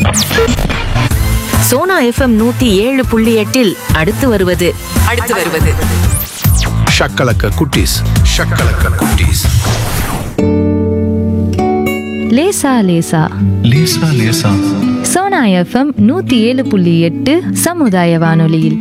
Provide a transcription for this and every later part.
Sona FM நூத்தி ஏழு புள்ளி எட்டில் அடுத்து வருவது அடுத்து வருவது ஷக்கலக்க குட்டீஸ் ஷக்கலக்க குட்டீஸ் லேசா லேசா லேசா லேசா சோனா எஃப்எம் நூத்தி ஏழு புள்ளி எட்டு சமுதாய வானொலியில்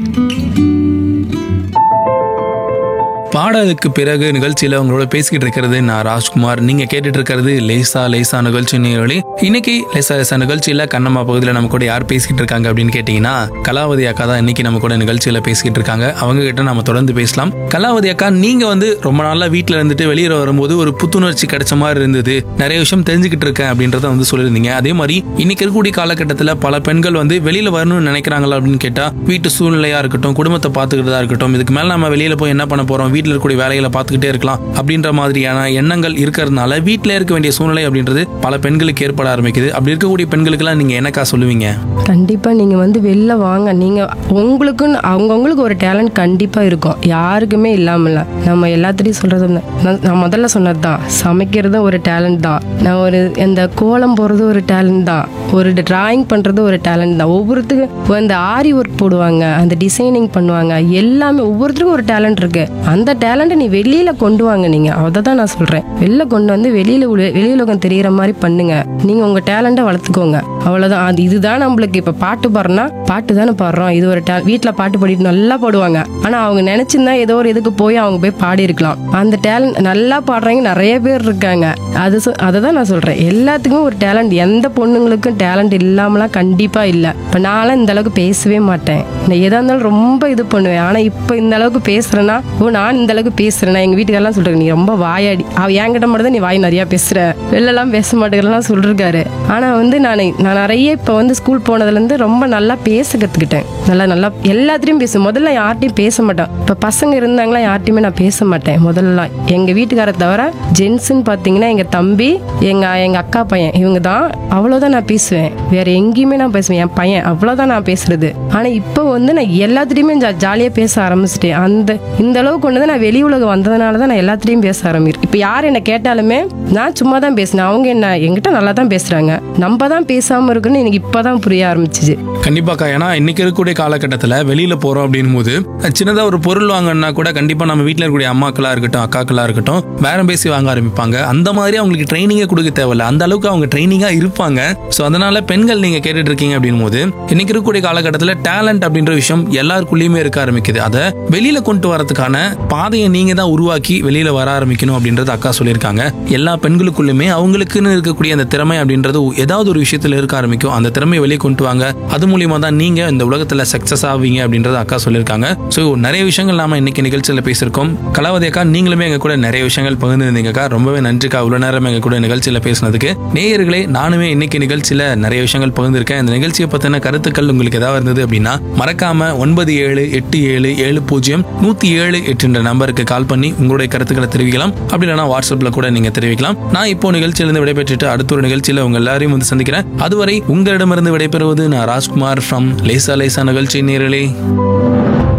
பாடலுக்கு பிறகு நிகழ்ச்சியில உங்களோட பேசிக்கிட்டு இருக்கிறது நான் ராஜ்குமார் நீங்க கேட்டுட்டு இருக்கிறது லேசா லேசா நிகழ்ச்சி நேரடி இன்னைக்கு லேசா லேசா நிகழ்ச்சியில கண்ணம்மா பகுதியில் நம்ம கூட யார் பேசிக்கிட்டு இருக்காங்க அப்படின்னு கேட்டீங்கன்னா கலாவதி அக்கா தான் இன்னைக்கு நம்ம கூட நிகழ்ச்சியில பேசிக்கிட்டு இருக்காங்க அவங்க கிட்ட நம்ம தொடர்ந்து பேசலாம் கலாவதி அக்கா நீங்க வந்து ரொம்ப நாளா வீட்டுல இருந்துட்டு வெளியே வரும்போது ஒரு புத்துணர்ச்சி கிடைச்ச மாதிரி இருந்தது நிறைய விஷயம் தெரிஞ்சுக்கிட்டு இருக்கேன் அப்படின்றத வந்து சொல்லியிருந்தீங்க அதே மாதிரி இன்னைக்கு இருக்கக்கூடிய காலகட்டத்தில் பல பெண்கள் வந்து வெளியில வரணும்னு நினைக்கிறாங்களா அப்படின்னு கேட்டா வீட்டு சூழ்நிலையா இருக்கட்டும் குடும்பத்தை பார்த்துக்கிட்டதா இருக்கட்டும் இதுக்கு மேல நம்ம வெளியில போய் என்ன பண்ண போறோம் வீட்டில் இருக்கக்கூடிய வேலைகளை பார்த்துக்கிட்டே இருக்கலாம் அப்படின்ற மாதிரியான எண்ணங்கள் இருக்கிறதுனால வீட்டில் இருக்க வேண்டிய சூழ்நிலை அப்படின்றது பல பெண்களுக்கு ஏற்பட ஆரம்பிக்குது அப்படி இருக்கக்கூடிய பெண்களுக்கெல்லாம் நீங்க என்னக்கா சொல்லுவீங்க கண்டிப்பாக நீங்கள் வந்து வெளில வாங்க நீங்கள் உங்களுக்குன்னு அவங்கவுங்களுக்கு ஒரு டேலண்ட் கண்டிப்பாக இருக்கும் யாருக்குமே இல்லாமல நம்ம எல்லாத்துலேயும் சொல்கிறது நான் நான் முதல்ல சொன்னது தான் சமைக்கிறதும் ஒரு டேலண்ட் தான் நான் ஒரு இந்த கோலம் போடுறது ஒரு டேலண்ட் தான் ஒரு டிராயிங் பண்ணுறது ஒரு டேலண்ட் தான் ஒவ்வொருத்துக்கும் இந்த ஆரி ஒர்க் போடுவாங்க அந்த டிசைனிங் பண்ணுவாங்க எல்லாமே ஒவ்வொருத்தருக்கும் ஒரு டேலண்ட் இருக்கு அந்த டேலண்ட்டை நீ வெளியில கொண்டு வாங்க நீங்க அதை தான் நான் சொல்றேன் வெளில கொண்டு வந்து வெளியில உல- வெளி உலகம் தெரியிற மாதிரி பண்ணுங்க நீங்க உங்க டேலண்ட்டை வளர்த்துக்கோங்க அவ்வளவுதான் அது இதுதான் நம்மளுக்கு இப்ப பாட்டு பாடுறோம்னா பாட்டு தானே பாடுறோம் இது ஒரு டே- வீட்ல பாட்டு பாடிட்டு நல்லா பாடுவாங்க ஆனா அவங்க நினைச்சிருந்தா ஏதோ ஒரு இதுக்கு போய் அவங்க போய் பாடி இருக்கலாம் அந்த டேலண்ட் நல்லா பாடுறவங்க நிறைய பேர் இருக்காங்க அது சொ- அதை தான் நான் சொல்றேன் எல்லாத்துக்கும் ஒரு டேலண்ட் எந்த பொண்ணுங்களுக்கும் டேலண்ட் இல்லாமலாம் கண்டிப்பா இல்ல இப்ப நான்லாம் இந்த அளவுக்கு பேசவே மாட்டேன் நான் எதா இருந்தாலும் ரொம்ப இது பண்ணுவேன் ஆனா இப்ப இந்த அளவுக்கு பேசுறேன்னா ஓ நான் இந்த அளவுக்கு பேசுறேன்னா எங்க வீட்டுக்காரெல்லாம் சொல்றாங்க நீ ரொம்ப வாயாடி அவ என்கிட்ட மட்டும் தான் நீ வாய் நிறைய பேசுற வெளிலலாம் பேச மாட்டேங்கிறலாம் சொல்லிருக்காரு ஆனா வந்து நான் நான் நிறைய இப்ப வந்து ஸ்கூல் போனதுல இருந்து ரொம்ப நல்லா பேச கத்துக்கிட்டேன் நல்லா நல்லா எல்லாத்துலயும் பேசுவேன் முதல்ல யார்ட்டையும் பேச மாட்டேன் இப்ப பசங்க இருந்தாங்களா யார்ட்டையுமே நான் பேச மாட்டேன் முதல்ல எங்க வீட்டுக்கார தவிர ஜென்ஸ்ன்னு பாத்தீங்கன்னா எங்க தம்பி எங்க எங்க அக்கா பையன் இவங்க தான் அவ்வளவுதான் நான் பேசுவேன் வேற எங்கேயுமே நான் பேசுவேன் என் பையன் அவ்வளவுதான் நான் பேசுறது ஆனா இப்போ வந்து நான் எல்லாத்துலயுமே ஜா- ஜாலியா பேச ஆரம்பிச்சிட்டேன் அந்த இந்த அளவுக்கு கொண்டு வந்து நான் வெளி உலகம் வந்ததுனால தான் நான் எல்லாத்துலயும் பேச ஆரம்பிக்கிறேன் இப்போ யார் என்ன கேட்டாலுமே நான் சும்மா தான் பேசினேன் அவங்க என்ன என்கிட்ட நல்லா தான் பேசுறாங்க நம்ம தான் பேசாம இருக்குன்னு எனக்கு இப்பதான் புரிய ஆரம்பிச்சிச்சு கண்டிப்பாக்கா ஏன்னா இன்னைக்கு இருக்கக்கூடிய காலகட்டத்தில் வெளியில போறோம் அப்படின் போது சின்னதா ஒரு பொருள் வாங்கணும்னா கூட கண்டிப்பா நம்ம வீட்டில் இருக்கக்கூடிய அம்மாக்களா இருக்கட்டும் அக்காக்களா இருக்கட்டும் பேரம் பேசி வாங்க ஆரம்பிப்பாங்க அந்த மாதிரி அவங்களுக்கு ட்ரைனிங்கே கொடுக்க தேவையில்ல அந்த அளவுக்கு அவங்க ட்ரைனிங்கா இருப்பாங்க ஸோ அதனால பெண்கள் நீங்க கேட்டுட்டு இருக்கீங்க அப்படின் போது இன்னைக்கு இருக்கக்கூடிய காலகட்டத்தில் டேலண்ட் அப்படின்ற விஷயம் எல்லாருக்குள்ளேயுமே இருக்க ஆரம்பிக்குது அதை வெளியில கொண்டு வரதுக்கான பாதையை நீங்க தான் உருவாக்கி வெளியில வர ஆரம்பிக்கணும் அப்படின்றது அக்கா சொல்லியிருக்காங்க எல்லா பெண்களுக்குள்ளுமே அவங்களுக்குன்னு இருக்கக்கூடிய அந்த திறமை அப்படின்றது ஏதாவது ஒரு விஷயத்துல இருக்க ஆரம்பிக்கும் அந்த திறமையை வெளியே கொண்டு வாங்க அது மூலியமா தான் நீங்க இந்த உலகத்துல சக்சஸ் ஆவீங்க அப்படின்றத அக்கா சொல்லியிருக்காங்க ஸோ நிறைய விஷயங்கள் நாம இன்னைக்கு நிகழ்ச்சியில பேசியிருக்கோம் கலாவதி அக்கா நீங்களுமே எங்க கூட நிறைய விஷயங்கள் பகிர்ந்துருந்தீங்கக்கா ரொம்பவே நன்றிக்கா இவ்வளவு நேரம் எங்க கூட நிகழ்ச்சியில பேசினதுக்கு நேயர்களே நானுமே இன்னைக்கு நிகழ்ச்சியில நிறைய விஷயங்கள் பகிர்ந்திருக்கேன் இந்த நிகழ்ச்சியை பத்தின கருத்துக்கள் உங்களுக்கு ஏதாவது இருந்தது அப்படின்னா மறக்காம ஒன்பது ஏழு எட்டு ஏழு ஏழு பூஜ்ஜியம் நூத்தி ஏழு எட்டு என்ற நம்பருக்கு கால் பண்ணி உங்களுடைய கருத்துக்களை தெரிவிக்கலாம் அப்படி இல்லைனா வாட்ஸ்அப்ல கூட நீங்க தெரிவிக்கலாம் நான் இப்போ நிகழ்ச்சியிலிருந்து விடைபெற்றுட்டு அடுத்த ஒரு நிகழ்ச்சியில உங்க எல்லாரையும் வந்து சந்திக்கிறேன் அதுவரை உங்களிடமிருந்து விடைபெறுவது நான் ராஜ்குமார் ஃப்ரம் லேசா லேசா நிகழ்ச்சி நேரலே